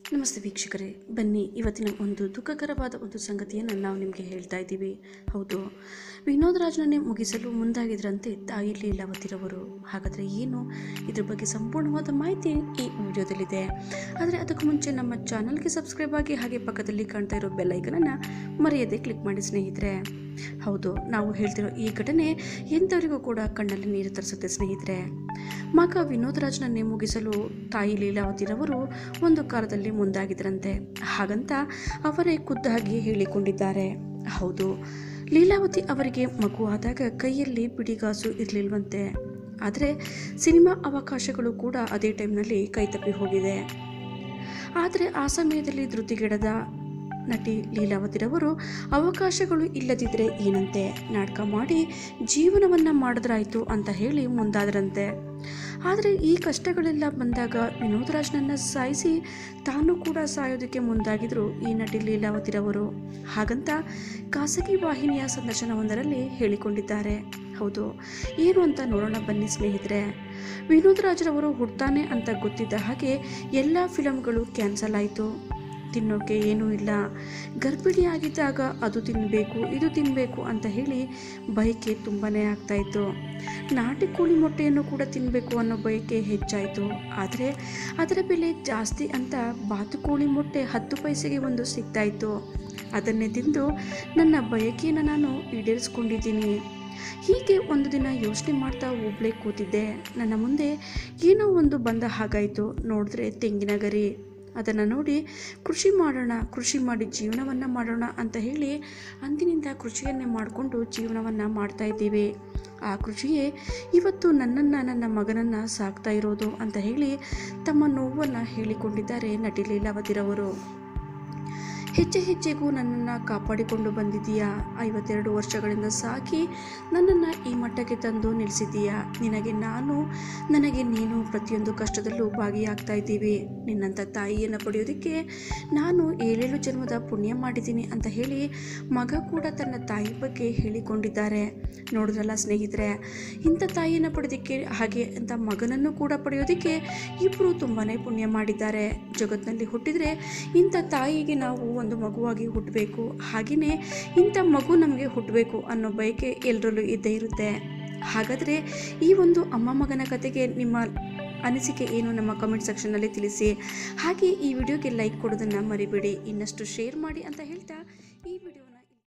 ನಮಸ್ತೆ ವೀಕ್ಷಕರೇ ಬನ್ನಿ ಇವತ್ತಿನ ಒಂದು ದುಃಖಕರವಾದ ಒಂದು ಸಂಗತಿಯನ್ನು ನಾವು ನಿಮಗೆ ಹೇಳ್ತಾ ಇದ್ದೀವಿ ಹೌದು ವಿನೋದ್ ರಾಜ್ನನ್ನೇ ಮುಗಿಸಲು ಮುಂದಾಗಿದ್ರಂತೆ ತಾಯಿ ಲೀಲಾವತಿರವರು ಹಾಗಾದರೆ ಏನು ಇದ್ರ ಬಗ್ಗೆ ಸಂಪೂರ್ಣವಾದ ಮಾಹಿತಿ ಈ ವಿಡಿಯೋದಲ್ಲಿದೆ ಆದರೆ ಅದಕ್ಕೂ ಮುಂಚೆ ನಮ್ಮ ಚಾನಲ್ಗೆ ಸಬ್ಸ್ಕ್ರೈಬ್ ಆಗಿ ಹಾಗೆ ಪಕ್ಕದಲ್ಲಿ ಕಾಣ್ತಾ ಇರೋ ಬೆಲ್ಲೈಕನನ್ನು ಮರೆಯದೆ ಕ್ಲಿಕ್ ಮಾಡಿ ಸ್ನೇಹಿತರೆ ಹೌದು ನಾವು ಹೇಳ್ತಿರೋ ಈ ಘಟನೆ ಎಂಥವರಿಗೂ ಕೂಡ ಕಣ್ಣಲ್ಲಿ ನೀರು ತರಿಸುತ್ತೆ ಸ್ನೇಹಿತರೆ ಮಗ ವಿನೋದ್ ರಾಜ್ನನ್ನೇ ಮುಗಿಸಲು ತಾಯಿ ಲೀಲಾವತಿರವರು ಒಂದು ಕಾಲದಲ್ಲಿ ಮುಂದಾಗಿದ್ರಂತೆ ಹಾಗಂತ ಅವರೇ ಖುದ್ದಾಗಿ ಹೇಳಿಕೊಂಡಿದ್ದಾರೆ ಹೌದು ಲೀಲಾವತಿ ಅವರಿಗೆ ಮಗು ಆದಾಗ ಕೈಯಲ್ಲಿ ಬಿಡಿಗಾಸು ಇರಲಿಲ್ವಂತೆ ಆದರೆ ಸಿನಿಮಾ ಅವಕಾಶಗಳು ಕೂಡ ಅದೇ ಟೈಮ್ನಲ್ಲಿ ಕೈತಪ್ಪಿ ಹೋಗಿದೆ ಆದರೆ ಆ ಸಮಯದಲ್ಲಿ ಧೃತಿಗೆಡದ ನಟಿ ಲೀಲಾವತಿರವರು ಅವಕಾಶಗಳು ಇಲ್ಲದಿದ್ದರೆ ಏನಂತೆ ನಾಟಕ ಮಾಡಿ ಜೀವನವನ್ನು ಮಾಡಿದ್ರಾಯ್ತು ಅಂತ ಹೇಳಿ ಮುಂದಾದ್ರಂತೆ ಆದರೆ ಈ ಕಷ್ಟಗಳೆಲ್ಲ ಬಂದಾಗ ವಿನೋದ್ ರಾಜ್ನನ್ನ ಸಾಯಿಸಿ ತಾನು ಕೂಡ ಸಾಯೋದಕ್ಕೆ ಮುಂದಾಗಿದ್ರು ಈ ನಟಿ ಲೀಲಾವತಿರವರು ಹಾಗಂತ ಖಾಸಗಿ ವಾಹಿನಿಯ ಸಂದರ್ಶನವೊಂದರಲ್ಲಿ ಹೇಳಿಕೊಂಡಿದ್ದಾರೆ ಹೌದು ಏನು ಅಂತ ನೋಡೋಣ ಬನ್ನಿ ಸ್ನೇಹಿತರೆ ವಿನೋದ್ ರಾಜ್ರವರು ಹುಡ್ತಾನೆ ಅಂತ ಗೊತ್ತಿದ್ದ ಹಾಗೆ ಎಲ್ಲ ಫಿಲಮ್ಗಳು ಕ್ಯಾನ್ಸಲ್ ಆಯಿತು ತಿನ್ನೋಕೆ ಏನೂ ಇಲ್ಲ ಗರ್ಭಿಣಿಯಾಗಿದ್ದಾಗ ಅದು ತಿನ್ನಬೇಕು ಇದು ತಿನ್ನಬೇಕು ಅಂತ ಹೇಳಿ ಬಯಕೆ ತುಂಬಾ ಆಗ್ತಾಯಿತ್ತು ನಾಟಿ ಕೋಳಿ ಮೊಟ್ಟೆಯನ್ನು ಕೂಡ ತಿನ್ನಬೇಕು ಅನ್ನೋ ಬಯಕೆ ಹೆಚ್ಚಾಯಿತು ಆದರೆ ಅದರ ಬೆಲೆ ಜಾಸ್ತಿ ಅಂತ ಬಾತುಕೋಳಿ ಮೊಟ್ಟೆ ಹತ್ತು ಪೈಸೆಗೆ ಒಂದು ಸಿಗ್ತಾಯಿತ್ತು ಅದನ್ನೇ ತಿಂದು ನನ್ನ ಬಯಕೆಯನ್ನು ನಾನು ಈಡೇರಿಸ್ಕೊಂಡಿದ್ದೀನಿ ಹೀಗೆ ಒಂದು ದಿನ ಯೋಚನೆ ಮಾಡ್ತಾ ಒಬ್ಳೇ ಕೂತಿದ್ದೆ ನನ್ನ ಮುಂದೆ ಏನೋ ಒಂದು ಬಂದ ಹಾಗಾಯಿತು ನೋಡಿದ್ರೆ ತೆಂಗಿನ ಗರಿ ಅದನ್ನು ನೋಡಿ ಕೃಷಿ ಮಾಡೋಣ ಕೃಷಿ ಮಾಡಿ ಜೀವನವನ್ನು ಮಾಡೋಣ ಅಂತ ಹೇಳಿ ಅಂದಿನಿಂದ ಕೃಷಿಯನ್ನೇ ಮಾಡಿಕೊಂಡು ಜೀವನವನ್ನು ಮಾಡ್ತಾ ಇದ್ದೀವಿ ಆ ಕೃಷಿಯೇ ಇವತ್ತು ನನ್ನನ್ನು ನನ್ನ ಮಗನನ್ನು ಸಾಕ್ತಾ ಇರೋದು ಅಂತ ಹೇಳಿ ತಮ್ಮ ನೋವನ್ನು ಹೇಳಿಕೊಂಡಿದ್ದಾರೆ ನಟಿ ಲೀಲಾವತಿರವರು ಹೆಜ್ಜೆ ಹೆಜ್ಜೆಗೂ ನನ್ನನ್ನು ಕಾಪಾಡಿಕೊಂಡು ಬಂದಿದ್ದೀಯಾ ಐವತ್ತೆರಡು ವರ್ಷಗಳಿಂದ ಸಾಕಿ ನನ್ನನ್ನು ಈ ಮಟ್ಟಕ್ಕೆ ತಂದು ನಿಲ್ಲಿಸಿದ್ದೀಯಾ ನಿನಗೆ ನಾನು ನನಗೆ ನೀನು ಪ್ರತಿಯೊಂದು ಕಷ್ಟದಲ್ಲೂ ಭಾಗಿಯಾಗ್ತಾ ಇದ್ದೀವಿ ನಿನ್ನಂಥ ತಾಯಿಯನ್ನು ಪಡೆಯೋದಕ್ಕೆ ನಾನು ಏಳೇಳು ಜನ್ಮದ ಪುಣ್ಯ ಮಾಡಿದ್ದೀನಿ ಅಂತ ಹೇಳಿ ಮಗ ಕೂಡ ತನ್ನ ತಾಯಿ ಬಗ್ಗೆ ಹೇಳಿಕೊಂಡಿದ್ದಾರೆ ನೋಡಿದ್ರಲ್ಲ ಸ್ನೇಹಿತರೆ ಇಂಥ ತಾಯಿಯನ್ನು ಪಡೆಯೋದಕ್ಕೆ ಹಾಗೆ ಅಂತ ಮಗನನ್ನು ಕೂಡ ಪಡೆಯೋದಕ್ಕೆ ಇಬ್ಬರು ತುಂಬಾ ಪುಣ್ಯ ಮಾಡಿದ್ದಾರೆ ಜಗತ್ತಿನಲ್ಲಿ ಹುಟ್ಟಿದರೆ ಇಂಥ ತಾಯಿಗೆ ನಾವು ಒಂದು ಮಗುವಾಗಿ ಹುಟ್ಟಬೇಕು ಹಾಗೆಯೇ ಇಂಥ ಮಗು ನಮಗೆ ಹುಟ್ಟಬೇಕು ಅನ್ನೋ ಬಯಕೆ ಎಲ್ಲರಲ್ಲೂ ಇದ್ದೇ ಇರುತ್ತೆ ಹಾಗಾದರೆ ಈ ಒಂದು ಅಮ್ಮ ಮಗನ ಕತೆಗೆ ನಿಮ್ಮ ಅನಿಸಿಕೆ ಏನು ನಮ್ಮ ಕಮೆಂಟ್ ಸೆಕ್ಷನ್ನಲ್ಲಿ ತಿಳಿಸಿ ಹಾಗೆ ಈ ವಿಡಿಯೋಗೆ ಲೈಕ್ ಕೊಡೋದನ್ನು ಮರಿಬೇಡಿ ಇನ್ನಷ್ಟು ಶೇರ್ ಮಾಡಿ ಅಂತ ಹೇಳ್ತಾ ಈ ವಿಡಿಯೋ